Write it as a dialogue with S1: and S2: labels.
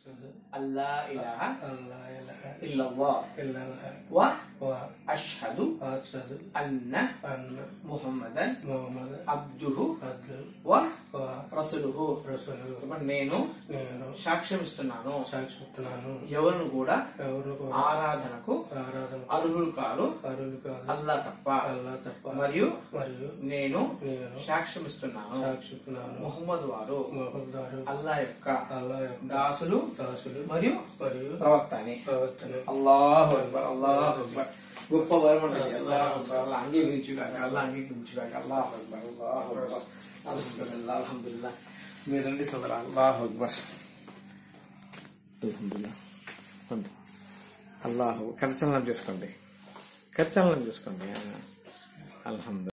S1: أشهد
S2: అల్లా ఇలాహ
S1: أن لا إله
S2: ఇల్లల్లాహ్
S1: إلا الله
S2: వ
S1: وأشهد
S2: అష్హదు అన్న
S1: أن
S2: ముహమ్మదన్
S1: محمد
S2: అబ్దుహు
S1: عبده
S2: వ
S1: ورسوله
S2: రసులుహు చెప్పండి, నేను
S1: నేను
S2: సాక్ష్యం ఇస్తున్నాను
S1: సాక్షిస్తున్నాను
S2: ఎవరిని కూడా
S1: ఎవరు కూడా
S2: ఆరాధనకు
S1: ఆరాధన
S2: అర్హులు కారు
S1: అరులు కాదు
S2: అల్లా తప్ప
S1: అల్లా తప్ప
S2: మరియు
S1: మరియు
S2: నేను
S1: నేను
S2: సాక్ష్యం ఇస్తున్నాను
S1: సాక్షిస్తున్నాను
S2: ముహమ్మద్ వారు
S1: మహమ్మదారు
S2: అల్లా యొక్క
S1: అల్లా యొక్క
S2: దాసులు
S1: దాసులు
S2: మరియు
S1: మరియు
S2: ప్రవక్త అని
S1: ప్రవర్తన
S2: అల్లాహు అక్బర్ అల్లాహు అక్బర్ గొప్ప వరం ఉంటుంది అల్లాహు అక్బర్ అల్లా అంగీకరించుగాక అల్లా అంగీకరించుగాక అల్లాహు అక్బర్ అల్లాహు అక్బర్ అల్హమ్దుల్లా అల్హమ్దుల్లా మీరండి సోదర అల్లాహు అక్బర్ అల్హమ్దుల్లా ఉంది. అల్లాహు కరచలనం చేసుకోండి కరచలనం చేసుకోండి అల్హమ్దు